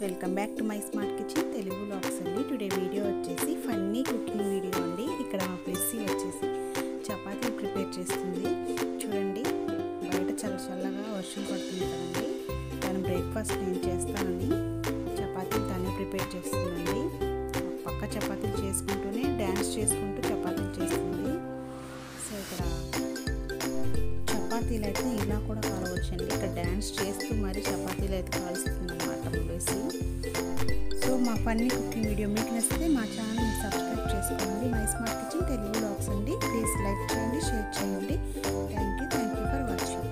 welcome back to my smart kitchen Telugu vlogs అండి today video వచ్చేసి funny cooking video అండి ఇక్కడ మా ప్లెస్సీ వచ్చేసి చపాతీ ప్రిపేర్ చేస్తుంది చూడండి బయట చల్ల చల్లగా వర్షం పడుతుంది కదండి తను బ్రేక్ఫాస్ట్ నేను చేస్తానని చపాతీలు తనే ప్రిపేర్ చేస్తుందండి ఒక పక్క చపాతీలు చేసుకుంటూనే డ్యాన్స్ చేసుకుంటూ చపాతీలు చేస్తుంది సో ఇక్కడ చపాతీలు అయితే ఇలా కూడా కాలవచ్చండి ఇక్కడ డ్యాన్స్ చేస్తూ మరి చపాతీలు అయితే కాలుస్తుంది అనమాట ములేసి సో మా ఫన్నీ కుకింగ్ వీడియో మీకు నచ్చితే మా ఛానల్ని సబ్స్క్రైబ్ చేసుకోండి my smart kitchen Telugu blogs అండి ప్లీజ్ లైక్ చేయండి షేర్ చేయండి thank you thank you for watching